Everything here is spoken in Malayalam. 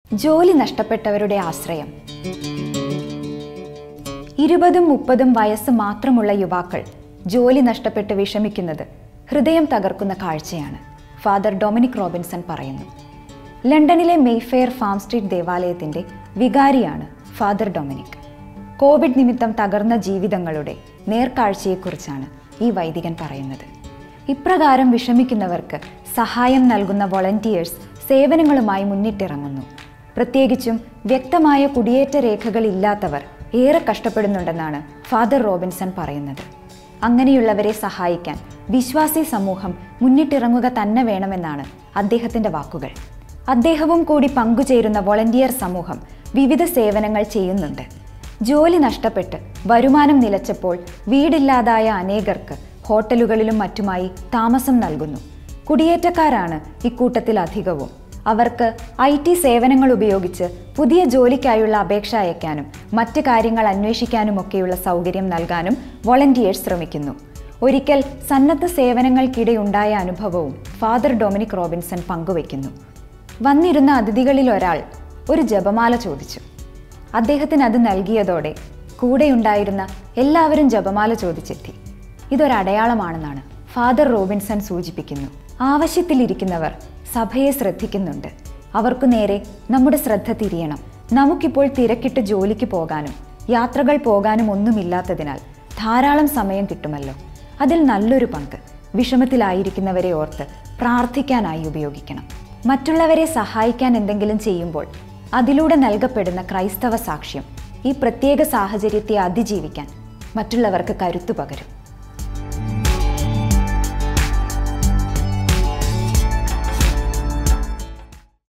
ജോലി നഷ്ടപ്പെട്ടവരുടെ ആശ്രയം ഇരുപതും മുപ്പതും വയസ്സ് മാത്രമുള്ള യുവാക്കൾ ജോലി നഷ്ടപ്പെട്ട് വിഷമിക്കുന്നത് ഹൃദയം തകർക്കുന്ന കാഴ്ചയാണ് ഫാദർ ഡൊമിനിക് റോബിൻസൺ പറയുന്നു ലണ്ടനിലെ മെയ്ഫെയർ ഫാം സ്ട്രീറ്റ് ദേവാലയത്തിന്റെ വികാരിയാണ് ഫാദർ ഡൊമിനിക് കോവിഡ് നിമിത്തം തകർന്ന ജീവിതങ്ങളുടെ നേർക്കാഴ്ചയെക്കുറിച്ചാണ് ഈ വൈദികൻ പറയുന്നത് ഇപ്രകാരം വിഷമിക്കുന്നവർക്ക് സഹായം നൽകുന്ന വോളണ്ടിയേഴ്സ് സേവനങ്ങളുമായി മുന്നിട്ടിറങ്ങുന്നു പ്രത്യേകിച്ചും വ്യക്തമായ കുടിയേറ്റ രേഖകൾ ഇല്ലാത്തവർ ഏറെ കഷ്ടപ്പെടുന്നുണ്ടെന്നാണ് ഫാദർ റോബിൻസൺ പറയുന്നത് അങ്ങനെയുള്ളവരെ സഹായിക്കാൻ വിശ്വാസി സമൂഹം മുന്നിട്ടിറങ്ങുക തന്നെ വേണമെന്നാണ് അദ്ദേഹത്തിന്റെ വാക്കുകൾ അദ്ദേഹവും കൂടി പങ്കുചേരുന്ന വോളണ്ടിയർ സമൂഹം വിവിധ സേവനങ്ങൾ ചെയ്യുന്നുണ്ട് ജോലി നഷ്ടപ്പെട്ട് വരുമാനം നിലച്ചപ്പോൾ വീടില്ലാതായ അനേകർക്ക് ഹോട്ടലുകളിലും മറ്റുമായി താമസം നൽകുന്നു കുടിയേറ്റക്കാരാണ് ഇക്കൂട്ടത്തിൽ അധികവും അവർക്ക് ഐ ടി സേവനങ്ങൾ ഉപയോഗിച്ച് പുതിയ ജോലിക്കായുള്ള അപേക്ഷ അയക്കാനും മറ്റ് കാര്യങ്ങൾ അന്വേഷിക്കാനുമൊക്കെയുള്ള സൗകര്യം നൽകാനും വോളണ്ടിയേഴ്സ് ശ്രമിക്കുന്നു ഒരിക്കൽ സന്നദ്ധ സേവനങ്ങൾക്കിടെയുണ്ടായ അനുഭവവും ഫാദർ ഡൊമിനിക് റോബിൻസൺ പങ്കുവയ്ക്കുന്നു വന്നിരുന്ന അതിഥികളിൽ ഒരാൾ ഒരു ജപമാല ചോദിച്ചു അദ്ദേഹത്തിന് അത് നൽകിയതോടെ കൂടെയുണ്ടായിരുന്ന എല്ലാവരും ജപമാല ചോദിച്ചെത്തി ഇതൊരടയാളമാണെന്നാണ് ഫാദർ റോബിൻസൺ സൂചിപ്പിക്കുന്നു ആവശ്യത്തിലിരിക്കുന്നവർ സഭയെ ശ്രദ്ധിക്കുന്നുണ്ട് അവർക്കു നേരെ നമ്മുടെ ശ്രദ്ധ തിരിയണം നമുക്കിപ്പോൾ തിരക്കിട്ട് ജോലിക്ക് പോകാനും യാത്രകൾ പോകാനും ഒന്നുമില്ലാത്തതിനാൽ ധാരാളം സമയം കിട്ടുമല്ലോ അതിൽ നല്ലൊരു പങ്ക് വിഷമത്തിലായിരിക്കുന്നവരെ ഓർത്ത് പ്രാർത്ഥിക്കാനായി ഉപയോഗിക്കണം മറ്റുള്ളവരെ സഹായിക്കാൻ എന്തെങ്കിലും ചെയ്യുമ്പോൾ അതിലൂടെ നൽകപ്പെടുന്ന ക്രൈസ്തവ സാക്ഷ്യം ഈ പ്രത്യേക സാഹചര്യത്തെ അതിജീവിക്കാൻ മറ്റുള്ളവർക്ക് കരുത്തു പകരും